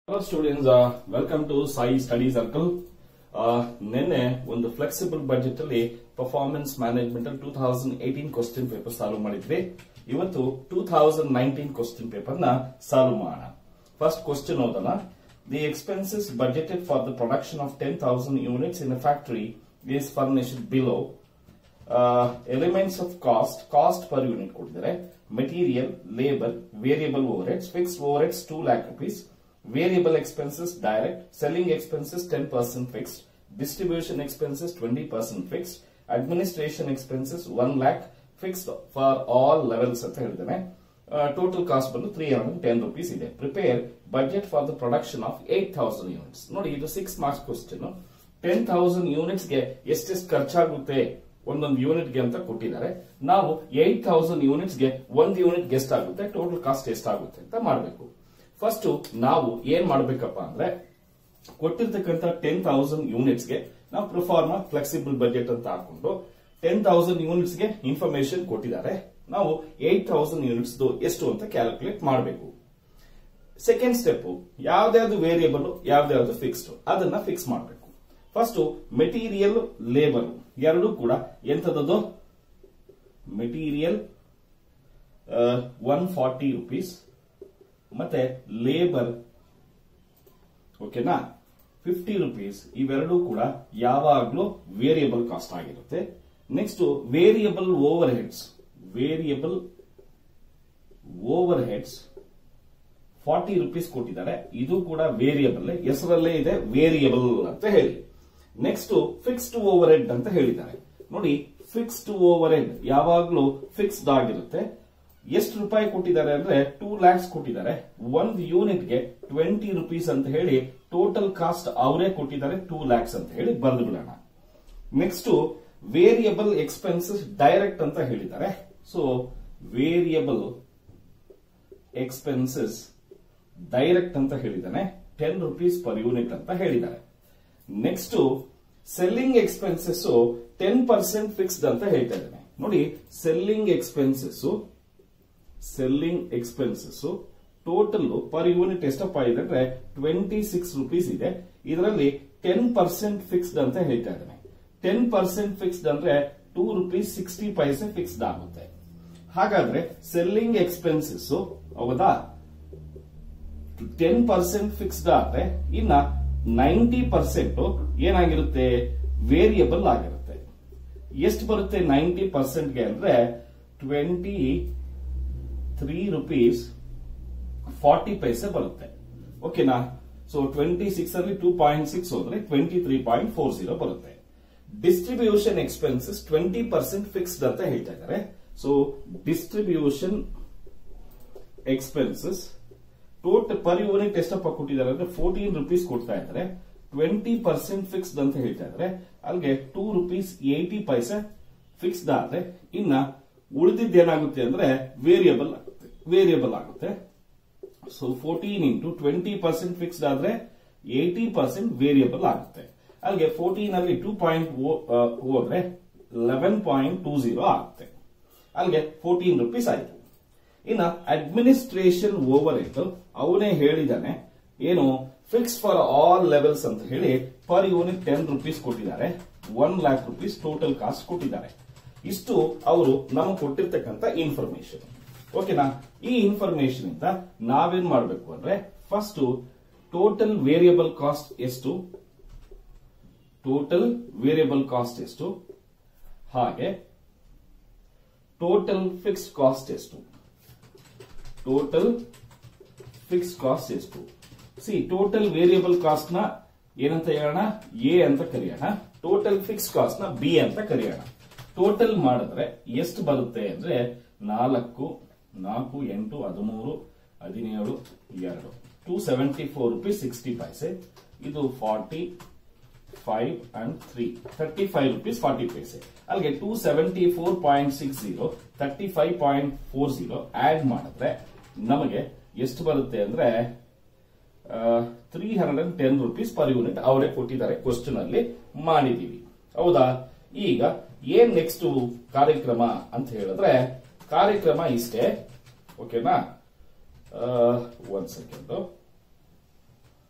hello students welcome to Sai study circle ನಿನ್ನೆ ಒಂದು flexible budget ಅಲ್ಲಿ ಪರ್ಫಾರ್ಮೆನ್ಸ್ ಮ್ಯಾನೇಜ್ಮೆಂಟ್ ಅಲ್ಲಿ two thousand eighteen question paper solve ಮಾಡಿದ್ವಿ ಇವತ್ತು two thousand nineteen question paper ನ ಸಾಲ್ವ್ ಮಾಡೋಣ ಫಸ್ಟ್ ಕ್ವಶನ್ ಓದೋಣ the expenses budgeted for the production of ten thousand units in a factory is furnished below elements of cost cost per unit ಕೊಟ್ಟಿದ್ದಾರೆ material labour variable overheads fixed overheads two lakh rupees variable expenses direct selling expenses ten percent fixed distribution expenses twenty percent fixed administration expenses one lakh fixed for all levels ಅಂತ ಹೇಳಿದ್ದೇನೆ total cost ಬಂದು three hundred ten rupees ಇದೆ prepare budget for the production of eight thousand units ನೋಡಿ ಇದು six marks question ten thousand units ಗೆ ಎಷ್ಟೆಷ್ಟು ಖರ್ಚಾಗುತ್ತೆ ಒಂದೊಂದು ಯೂನಿಟ್ ಗೆ ಅಂತ ಕೊಟ್ಟಿದ್ದಾರೆ ನಾವು ಏಟ್ ಥೌಸಂಡ್ ಯೂನಿಟ್ಸ್ ಗೆ ಒಂದು ಯೂನಿಟ್ ಎಷ್ಟಾಗುತ್ತೆ ಟೋಟಲ್ ಕಾಸ್ಟ್ ಎಷ್ಟಾಗುತ್ತೆ ಅಂತ ಮಾಡಬೇಕು ಫಸ್ಟ್ ನಾವು ಏನ್ ಮಾಡ್ಬೇಕಪ್ಪ ಅಂದ್ರೆ ಕೊಟ್ಟಿರ್ತಕ್ಕಂಥ ಟೆನ್ ಥೌಸಂಡ್ ಯೂನಿಟ್ಸ್ ಗೆ ನಾವು ಪ್ರೊಫಾರ್ಮ ಫ್ಲೆಕ್ಸಿಬಲ್ ಬಜೆಟ್ ಅಂತ ಹಾಕೊಂಡು ಟೆನ್ ಥೌಸಂಡ್ ಯೂನಿಟ್ಸ್ ಗೆ ಇನ್ಫಾರ್ಮೇಶನ್ ಕೊಟ್ಟಿದ್ದಾರೆ ನಾವು ಏಟ್ ಥೌಸಂಡ್ ಯೂನಿಟ್ಸ್ ಎಷ್ಟು ಅಂತ ಕ್ಯಾಲ್ಕುಲೇಟ್ ಮಾಡಬೇಕು ಸೆಕೆಂಡ್ ಸ್ಟೆಪ್ ಯಾವ್ದಾವ್ದು ವೇರಿಯಬಲ್ ಯಾವ್ದಾವ್ದು ಫಿಕ್ಸ್ಡ್ ಅದನ್ನ ಫಿಕ್ಸ್ ಮಾಡಬೇಕು ಫಸ್ಟ್ ಮೆಟೀರಿಯಲ್ ಲೇಬರ್ ಎರಡು ಕೂಡ ಎಂತದದು ಮೆಟೀರಿಯಲ್ ಒನ್ ಫಾರ್ಟಿ ರುಪೀಸ್ ಮತ್ತೆ ಲೇಬರ್ ಓಕೆನಾ ಫಿಫ್ಟಿ ರುಪೀಸ್ ಇವೆರಡೂ ಕೂಡ ಯಾವಾಗ್ಲೂ ವೇರಿಯಬಲ್ ಕಾಸ್ಟ್ ಆಗಿರುತ್ತೆ next variable overheads variable overheads forty rupees ಕೊಟ್ಟಿದ್ದಾರೆ ಇದು ಕೂಡ ವೇರಿಯಬಲ್ ಹೆಸರಲ್ಲೇ ಇದೆ ವೇರಿಯಬಲ್ ಅಂತ ಹೇಳಿ ನೆಕ್ಸ್ಟ್ ಫಿಕ್ಸ್ಡ್ ಓವರ್ ಹೆಡ್ ಅಂತ ಹೇಳಿದ್ದಾರೆ ನೋಡಿ ಫಿಕ್ಸ್ಡ್ ಓವರ್ ಹೆಡ್ ಯಾವಾಗ್ಲೂ ಫಿಕ್ಸ್ಡ್ ಆಗಿರುತ್ತೆ ಎಷ್ಟು ರೂಪಾಯಿ ಕೊಟ್ಟಿದ್ದಾರೆ ಅಂದ್ರೆ ಟೂ ಲ್ಯಾಕ್ಸ್ ಕೊಟ್ಟಿದ್ದಾರೆ ಒಂದು ಯೂನಿಟ್ ಗೆ ಟ್ವೆಂಟಿ ರುಪೀಸ್ ಅಂತ ಹೇಳಿ ಟೋಟಲ್ ಕಾಸ್ಟ್ ಅವರೇ ಕೊಟ್ಟಿದ್ದಾರೆ ಟೂ ಲ್ಯಾಕ್ಸ್ ಅಂತ ಹೇಳಿ ಬರೆದು ಬಿಡೋಣ ನೆಕ್ಸ್ಟ್ ವೇರಿಯಬಲ್ ಎಕ್ಸ್ಪೆನ್ಸಸ್ ಡೈರೆಕ್ಟ್ ಅಂತ ಹೇಳಿದ್ದಾರೆ ಸೊ ವೇರಿಯಬಲ್ ಎಕ್ಸ್ಪೆನ್ಸಸ್ ಡೈರೆಕ್ಟ್ ಅಂತ ಹೇಳಿದ್ದಾನೆ ಟೆನ್ ರುಪೀಸ್ ಪರ್ ಯೂನಿಟ್ ಅಂತ ಹೇಳಿದ್ದಾರೆ next selling expenses ten percent fixed ಅಂತ ಹೇಳ್ತಾ ಇದ್ದೇನೆ ನೋಡಿ selling expenses selling expenses total per unit ಎಷ್ಟಪ್ಪ ಇದೆ ಅಂದ್ರೆ ಟ್ವೆಂಟಿ ಸಿಕ್ಸ್ ರುಪೀಸ್ ಇದೆ ಇದರಲ್ಲಿ ಟೆನ್ ಪರ್ಸೆಂಟ್ ಫಿಕ್ಸ್ಡ್ ಅಂತ ಹೇಳ್ತಾ ಇದ್ದೇನೆ ಟೆನ್ ಪರ್ಸೆಂಟ್ ಫಿಕ್ಸ್ಡ್ ಅಂದ್ರೆ two rupees sixty paise fixed ಆಗುತ್ತೆ ಹಾಗಾದ್ರೆ ಸೆಲ್ಲಿಂಗ್ ಎಕ್ಸ್ಪೆನ್ಸಸ್ ಹೌದಾ ಟೆನ್ ಪರ್ಸೆಂಟ್ ಫಿಕ್ಸ್ಡ್ ಆದ್ರೆ ಇನ್ನ ನೈಂಟಿ ಪರ್ಸೆಂಟ್ ಏನಾಗಿರುತ್ತೆ ವೇರಿಯಬಲ್ ಆಗಿರುತ್ತೆ ಎಷ್ಟು ಬರುತ್ತೆ ನೈಂಟಿ ಪರ್ಸೆಂಟ್ಗೆ ಅಂದ್ರೆ twenty three rupees forty paise ಬರುತ್ತೆ ಓಕೆನಾ ಸೊ ಟ್ವೆಂಟಿ ಸಿಕ್ಸ್ ಅಲ್ಲಿ ಟೂ ಪಾಯಿಂಟ್ ಸಿಕ್ಸ್ ಹೋದ್ರೆ twenty three point four zero ಬರುತ್ತೆ distribution expenses twenty percent fixed ಅಂತ ಹೇಳ್ತಾ ಇದ್ದಾರೆ so distribution expenses total per unit ಎಷ್ಟಪ್ಪ ಕೊಟ್ಟಿದ್ದಾರೆ ಅಂದ್ರೆ ಫೋರ್ಟೀನ್ ರುಪೀಸ್ ಕೊಡ್ತಾ ಇದ್ದಾರೆ ಟ್ವೆಂಟಿ ಪರ್ಸೆಂಟ್ ಫಿಕ್ಸ್ಡ್ ಅಂತ ಹೇಳ್ತಾ ಇದ್ದಾರೆ ಅಲ್ಲಿಗೆ two rupees eighty paise fixed ಆದ್ರೆ ಇನ್ನ ಉಳಿದಿದ್ದು ಏನಾಗುತ್ತೆ ಅಂದ್ರೆ ವೇರಿಯಬಲ್ ಆಗುತ್ತೆ ವೇರಿಯಬಲ್ ಆಗುತ್ತೆ so fourteen into twenty percent fixed ಆದ್ರೆ ಏಟಿ ಪರ್ಸೆಂಟ್ ವೇರಿಯಬಲ್ ಆಗುತ್ತೆ ಅಲ್ಲಿಗೆ ಫೋರ್ಟೀನ್ ಅಲ್ಲಿ ಟೂ ಪಾಯಿಂಟ್ ಹೋದ್ರೆ ಲೆವೆನ್ ಪಾಯಿಂಟ್ ಟೂ ಜೀರೋ ಆಗುತ್ತೆ ಅಲ್ಲಿಗೆ ಫೋರ್ಟೀನ್ ರುಪೀಸ್ ಆಯ್ತು ಇನ್ನು ಅಡ್ಮಿನಿಸ್ಟ್ರೇಷನ್ ಓವರ್ ಹೆಡ್ ಅವನೇ ಹೇಳಿದಾನೆ ಏನು ಫಿಕ್ಸ್ ಫಾರ್ ಆಲ್ ಲೆವೆಲ್ಸ್ ಅಂತ ಹೇಳಿ ಪರ್ ಯೂನಿಟ್ ಟೆನ್ ರುಪೀಸ್ ಕೊಟ್ಟಿದ್ದಾರೆ one lakh rupees total cost ಕೊಟ್ಟಿದ್ದಾರೆ ಇಷ್ಟು ಅವರು ನಮಗೆ ಕೊಟ್ಟಿರ್ತಕ್ಕಂಥ ಇನ್ಫಾರ್ಮೇಶನ್ ಓಕೆನಾ ಈ ಇನ್ಫಾರ್ಮೇಶನ್ ಇಂದ ನಾವೇನ್ ಮಾಡಬೇಕು ಅಂದ್ರೆ ಫಸ್ಟ್ ಟೋಟಲ್ ವೇರಿಯಬಲ್ ಕಾಸ್ಟ್ ಎಷ್ಟು ಟೋಟಲ್ ವೇರಿಯಬಲ್ ಕಾಸ್ಟ್ ಎಷ್ಟು ಹಾಗೆ ಟೋಟಲ್ ಫಿಕ್ಸ್ಡ್ ಕಾಸ್ಟ್ ಎಷ್ಟು ಟೋಟಲ್ ಫಿಕ್ಸ್ ಕಾಸ್ಟ್ ಎಷ್ಟು ಸಿ ಟೋಟಲ್ ವೇರಿಯಬಲ್ ಕಾಸ್ಟ್ ನ ಏನಂತ ಹೇಳೋಣ ಎ ಅಂತ ಕರೆಯೋಣ ಟೋಟಲ್ ಫಿಕ್ಸ್ ಕಾಸ್ಟ್ ನ ಬಿ ಅಂತ ಕರೆಯೋಣ ಟೋಟಲ್ ಮಾಡಿದ್ರೆ ಎಷ್ಟು ಬರುತ್ತೆ ಅಂದ್ರೆ ನಾಲ್ಕು ನಾಲ್ಕು ಎಂಟು ಹದಿಮೂರು ಹದಿನೇಳು ಎರಡು two seventy four rupees sixty paise ಇದು forty five and three thirty five rupees forty paise ಅಲ್ಲಿಗೆ two seventy four point six zero thirty five point four zero add ಮಾಡಿದ್ರೆ ನಮಗೆ ಎಷ್ಟು ಬರುತ್ತೆ ಅಂದ್ರೆ three hundred and ten rupees per unit ಅವರೇ ಕೊಟ್ಟಿದ್ದಾರೆ question ಅಲ್ಲಿ ಮಾಡಿದೀವಿ ಹೌದಾ ಈಗ ಏನ್ ನೆಕ್ಸ್ಟ್ ಕಾರ್ಯಕ್ರಮ ಅಂತ ಹೇಳಿದ್ರೆ ಕಾರ್ಯಕ್ರಮ ಇಷ್ಟೇ ಓಕೆನಾ ಒಂದ್ ಸೆಕೆಂಡ್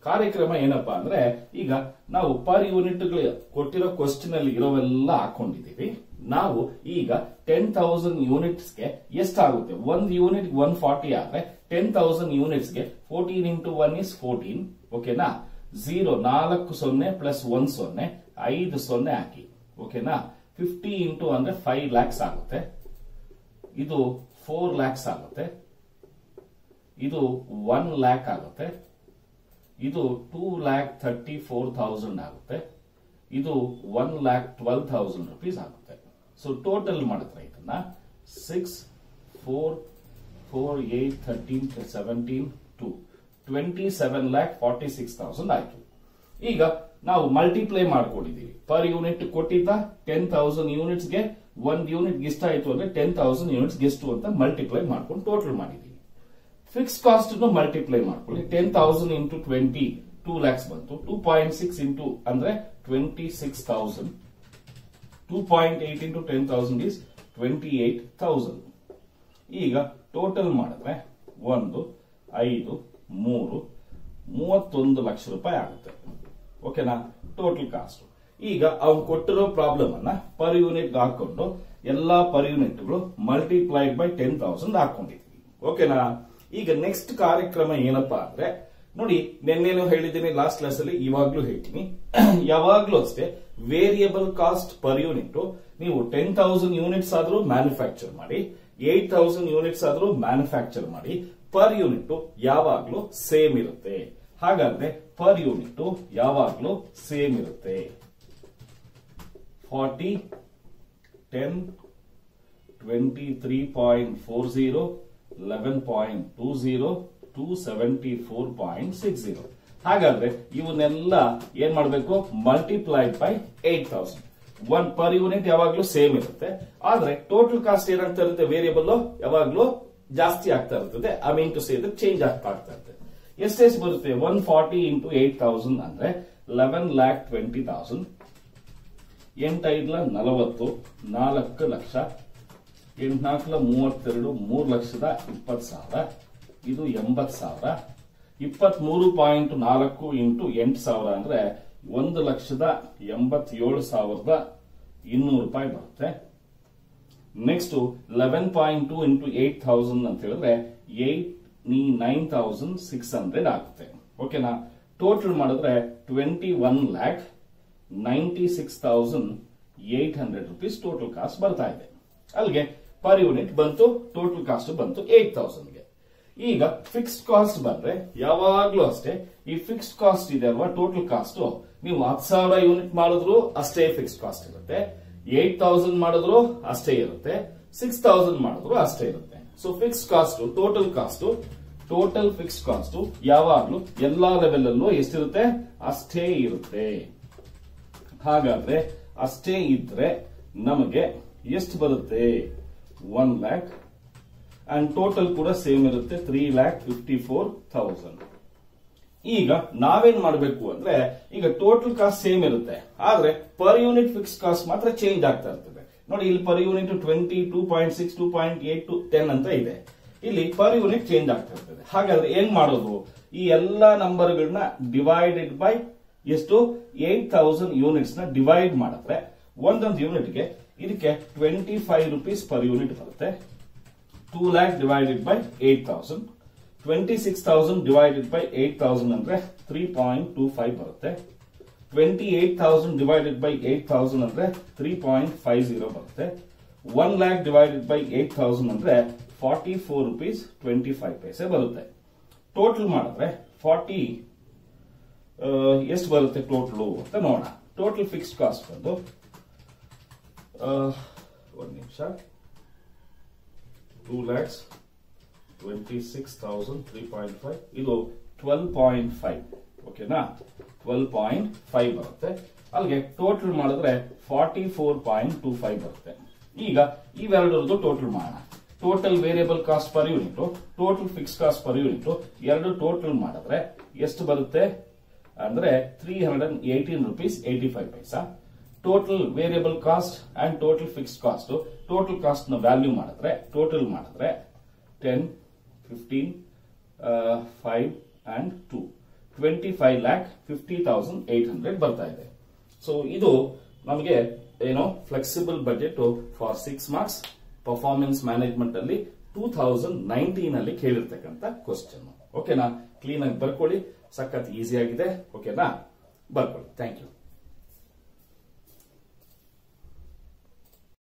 ಕಾರ್ಯಕ್ರಮ ಏನಪ್ಪಾ ಅಂದ್ರೆ ಈಗ ನಾವು ಪರ್ ಯೂನಿಟ್ ಕೊಟ್ಟಿರೋ ಕ್ವಶನ್ ಅಲ್ಲಿ ಇರೋವೆಲ್ಲ ಹಾಕೊಂಡಿದೀವಿ ನಾವು ಈಗ ಟೆನ್ ತೌಸಂಡ್ ಯೂನಿಟ್ಸ್ಗೆ ಎಷ್ಟಾಗುತ್ತೆ ಒಂದು ಯೂನಿಟ್ ಒನ್ ಫಾರ್ಟಿ ಆದ್ರೆ ಟೆನ್ ತೌಸಂಡ್ ಯೂನಿಟ್ಸ್ಗೆ fourteen into one is fourteen ಓಕೆನಾ ಝೀರೋ ನಾಲ್ಕು ಸೊನ್ನೆ ಪ್ಲಸ್ ಒಂದ್ ಸೊನ್ನೆ ಐದು ಸೊನ್ನೆ ಹಾಕಿ ಓಕೆನಾ ಫಿಫ್ಟಿ ಇಂಟು ಅಂದ್ರೆ ಫೈವ್ ಲ್ಯಾಕ್ಸ್ ಆಗುತ್ತೆ ಇದು ಫೋರ್ ಲ್ಯಾಕ್ಸ್ ಆಗುತ್ತೆ ಇದು ಒನ್ ಲ್ಯಾಕ್ ಆಗುತ್ತೆ ಇದು two lakh thirty four thousand ಆಗುತ್ತೆ ಇದು one lakh twelve thousand rupees ಆಗುತ್ತೆ ಸೊ ಟೋಟಲ್ ಮಾಡಿದ್ರೆ ಇದನ್ನ six four four eight thirteen seventeen two twenty seven lakh forty six thousand ಆಯ್ತು ಈಗ ನಾವು ಮಲ್ಟಿಪ್ಲೈ ಮಾಡ್ಕೊಂಡಿದೀವಿ ಪರ್ ಯೂನಿಟ್ ಕೊಟ್ಟಿದ್ದ ಟೆನ್ ತೌಸಂಡ್ ಯೂನಿಟ್ಸ್ಗೆ ಒಂದ್ ಯೂನಿಟ್ ಇಷ್ಟ ಆಯ್ತು ಅಂದ್ರೆ ಟೆನ್ ತೌಸಂಡ್ ಯೂನಿಟ್ಸ್ ಎಷ್ಟು ಅಂತ ಮಲ್ಟಿಪ್ಲೈ ಮಾಡ್ಕೊಂಡು ಟೋಟಲ್ ಮಾಡಿದೀವಿ ಫಿಕ್ಸ್ ಕಾಸ್ಟ್ ಮಲ್ಟಿಪ್ಲೈ ಮಾಡ್ಕೊಳ್ಳಿ ten thousand into twenty two lakhs ಬಂತು ಟೂ ಪಾಯಿಂಟ್ ಸಿಕ್ಸ್ ಇಂಟು ಅಂದ್ರೆ twenty six thousand two point eight into ten thousand is twenty eight thousand ಈಗ ಟೋಟಲ್ ಮಾಡಿದ್ರೆ ಒಂದು ಐದು ಮೂರು ಮೂವತ್ತೊಂದು ಲಕ್ಷ ರೂಪಾಯಿ ಆಗುತ್ತೆ ಓಕೆನಾ ಟೋಟಲ್ ಕಾಸ್ಟ್ ಈಗ ಅವ್ನು ಕೊಟ್ಟಿರೋ ಪ್ರಾಬ್ಲಮ್ ಅನ್ನ ಪರ್ ಯೂನಿಟ್ ಹಾಕೊಂಡು ಎಲ್ಲಾ ಪರ್ ಯೂನಿಟ್ಗಳು ಮಲ್ಟಿಪ್ಲೈಡ್ ಬೈ ಟೆನ್ ತೌಸಂಡ್ ಹಾಕೊಂಡಿದ್ವಿ ಓಕೆನಾ ಈಗ ನೆಕ್ಸ್ಟ್ ಕಾರ್ಯಕ್ರಮ ಏನಪ್ಪಾ ಅಂದ್ರೆ ನೋಡಿ ನಿನ್ನೇನು ಹೇಳಿದ್ದೀನಿ ಲಾಸ್ಟ್ ಕ್ಲಾಸ್ ಅಲ್ಲಿ ಇವಾಗ್ಲೂ ಹೇಳ್ತೀನಿ ಯಾವಾಗ್ಲೂ ಅಷ್ಟೇ ವೇರಿಯಬಲ್ ಕಾಸ್ಟ್ ಪರ್ ಯೂನಿಟ್ ನೀವು ಟೆನ್ ತೌಸಂಡ್ ಯೂನಿಟ್ಸ್ ಆದ್ರೂ ಮ್ಯಾನುಫ್ಯಾಕ್ಚರ್ ಮಾಡಿ ಏಟ್ ತೌಸಂಡ್ ಯೂನಿಟ್ಸ್ ಆದ್ರೂ ಮ್ಯಾನುಫ್ಯಾಕ್ಚರ್ ಮಾಡಿ ಪರ್ ಯೂನಿಟ್ ಯಾವಾಗ್ಲೂ ಸೇಮ್ ಇರುತ್ತೆ ಹಾಗಾದ್ರೆ ಪರ್ ಯೂನಿಟ್ ಯಾವಾಗ್ಲೂ ಸೇಮ್ ಇರುತ್ತೆ forty ten twenty three point four zero eleven point two zero two seventy four point six zero ಹಾಗಾದ್ರೆ ಇವನ್ನೆಲ್ಲ ಏನ್ ಮಾಡಬೇಕು multiplied by eight thousand one per unit ಯಾವಾಗ್ಲೂ ಸೇಮ್ ಇರುತ್ತೆ ಆದ್ರೆ ಟೋಟಲ್ ಕಾಸ್ಟ್ ಏನಾಗ್ತಾ ಇರುತ್ತೆ ವೇರಿಯಬಲ್ ಯಾವಾಗ್ಲೂ ಜಾಸ್ತಿ ಆಗ್ತಾ ಇರ್ತದೆ I mean to say change ಆಗ್ತಾ ಆಗ್ತಾ ಇರುತ್ತೆ ಎಷ್ಟೆಷ್ಟು ಬರುತ್ತೆ one forty into eight thousand ಅಂದ್ರೆ ಲೆವೆನ್ ಲ್ಯಾಕ್ ಟ್ವೆಂಟಿ ತೌಸಂಡ್ ಎಂಟೈದ್ಲ ನಲವತ್ತು ನಾಲ್ಕು ಲಕ್ಷ ಎಂಟ್ನಾಲ್ಕಲ ಮೂವತ್ತೆರಡು ಮೂರು ಲಕ್ಷದ ಇಪ್ಪತ್ತು ಸಾವಿರ ಇದು ಎಂಬತ್ ಸಾವಿರ ಇಪ್ಪತ್ತ್ ಮೂರು ಪಾಯಿಂಟ್ ನಾಲ್ಕು ಇಂಟು ಎಂಟು ಸಾವಿರ ಅಂದ್ರೆ ಒಂದು ಲಕ್ಷದ ಎಂಬತ್ತೇಳು ಸಾವಿರದ ಇನ್ನೂರು ರೂಪಾಯಿ ಬರುತ್ತೆ next eleven point two into eight thousand ಅಂತ ಹೇಳಿದ್ರೆ ಏಟ್ ನೀ ನೈನ್ ತೌಸಂಡ್ ಸಿಕ್ಸ್ ಹಂಡ್ರೆಡ್ ಆಗುತ್ತೆ ಓಕೆನಾ ಟೋಟಲ್ ಮಾಡಿದ್ರೆ twenty one lakh ninety six thousand eight hundred rupees total cost ಬರ್ತಾ ಇದೆ ಅಲ್ಲಿಗೆ ಪರ್ ಯೂನಿಟ್ ಬಂತು ಟೋಟಲ್ ಕಾಸ್ಟ್ ಬಂತು ಏಟ್ ತೌಸಂಡ್ಗೆ ಈಗ ಫಿಕ್ಸ್ಡ್ ಕಾಸ್ಟ್ ಬಂದ್ರೆ ಯಾವಾಗ್ಲೂ ಅಷ್ಟೇ ಈ ಫಿಕ್ಸ್ಡ್ ಕಾಸ್ಟ್ ಇದೆ ಅಲ್ವಾ ಟೋಟಲ್ ಕಾಸ್ಟ್ ನೀವು ಹತ್ತು ಸಾವಿರ ಯೂನಿಟ್ ಮಾಡಿದ್ರು ಅಷ್ಟೇ ಫಿಕ್ಸ್ಡ್ ಕಾಸ್ಟ್ ಇರುತ್ತೆ ಏಟ್ ತೌಸಂಡ್ ಮಾಡಿದ್ರು ಅಷ್ಟೇ ಇರುತ್ತೆ ಸಿಕ್ಸ್ ತೌಸಂಡ್ ಮಾಡಿದ್ರು ಅಷ್ಟೇ ಇರುತ್ತೆ so fixed cost total cost total fixed cost ಯಾವಾಗ್ಲೂ ಎಲ್ಲಾ ಲೆವೆಲ್ ಅಲ್ಲೂ ಎಷ್ಟಿರುತ್ತೆ ಅಷ್ಟೇ ಇರುತ್ತೆ ಹಾಗಾದ್ರೆ ಅಷ್ಟೇ ಇದ್ರೆ ನಮಗೆ ಎಷ್ಟು ಬರುತ್ತೆ ಒನ್ ಲ್ಯಾಕ್ ಅಂಡ್ ಟೋಟಲ್ ಕೂಡ ಸೇಮ್ ಇರುತ್ತೆ three lakh fifty four thousand ಈಗ ನಾವೇನ್ ಮಾಡಬೇಕು ಅಂದ್ರೆ ಈಗ ಟೋಟಲ್ ಕಾಸ್ಟ್ ಸೇಮ್ ಇರುತ್ತೆ ಆದ್ರೆ ಪರ್ ಯೂನಿಟ್ ಫಿಕ್ಸ್ ಕಾಸ್ಟ್ ಮಾತ್ರ ಚೇಂಜ್ ಆಗ್ತಾ ಇರ್ತದೆ ನೋಡಿ ಇಲ್ಲಿ per unit twenty two point six two point eight to ten ಅಂತ ಇದೆ ಇಲ್ಲಿ ಪರ್ ಯೂನಿಟ್ ಚೇಂಜ್ ಆಗ್ತಾ ಇರ್ತದೆ ಹಾಗಾದ್ರೆ ಏನ್ ಮಾಡೋದು ಈ ಎಲ್ಲಾ ನಂಬರ್ಗಳನ್ನ ಡಿವೈಡೆಡ್ ಬೈ ಎಷ್ಟು ಏಟ್ ತೌಸಂಡ್ ಯೂನಿಟ್ಸ್ ನ ಡಿವೈಡ್ ಮಾಡಿದ್ರೆ ಒಂದೊಂದು ಯೂನಿಟ್ಗೆ ಇದಕ್ಕೆ twenty five rupees per unit ಬರುತ್ತೆ two lakh divided by eight thousand twenty six thousand divided by eight thousand ಅಂದ್ರೆ ತ್ರೀ ಪಾಯಿಂಟ್ ಟೂ ಫೈವ್ ಬರುತ್ತೆ twenty eight thousand divided by eight thousand ಅಂದ್ರೆ three point five zero ಬರುತ್ತೆ one lakh divided by eight thousand ಅಂದ್ರೆ forty four rupees twenty five paise ಬರುತ್ತೆ total ಮಾಡಿದ್ರೆ forty ಎಷ್ಟು ಬರುತ್ತೆ total ಅಂತ ನೋಡೋಣ ಟೋಟಲ್ ಫಿಕ್ಸ್ಡ್ ಕಾಸ್ಟ್ ಬಂದು ಒಂದು ನಿಮಿಷ two lakhs twenty six thousand three point five ಇದು ಟ್ವೆಲ್ ಪಾಯಿಂಟ್ ಫೈವ್ ಓಕೆನಾ ಟ್ವೆಲ್ ಪಾಯಿಂಟ್ ಫೈವ್ ಬರುತ್ತೆ ಅಲ್ಲಿಗೆ ಟೋಟಲ್ ಮಾಡಿದ್ರೆ forty four point two five ಬರುತ್ತೆ ಈಗ ಇವೆರಡರದ್ದು ಟೋಟಲ್ ಮಾಡೋಣ total variable cost per unit total fix cost per unit ಎರಡು ಟೋಟಲ್ ಮಾಡಿದ್ರೆ ಎಷ್ಟು ಬರುತ್ತೆ ಅಂದ್ರೆ three hundred and eighteen rupees eighty five paisa total variable cost and total fix cost total cost ನ ವ್ಯಾಲ್ಯೂ ಮಾಡಿದ್ರೆ ಟೋಟಲ್ ಮಾಡಿದ್ರೆ ten fifteen five and two twenty five lakh fifty thousand eight hundred ಬರ್ತಾ ಇದೆ ಸೊ ಇದು ನಮಗೆ ಏನೋ flexible budget for six marks performance management ಅಲ್ಲಿ two thousand nineteen ಅಲ್ಲಿ ಕೇಳಿರ್ತಕ್ಕಂಥ ಕ್ವಶನ್ ಓಕೆನಾ ಕ್ಲೀನ್ ಆಗಿ ಬರ್ಕೊಳ್ಳಿ ಸಖತ್ ಈಸಿ ಆಗಿದೆ ಓಕೆನಾ ಬರ್ಕೊಳ್ಳಿ ಥ್ಯಾಂಕ್ ಯು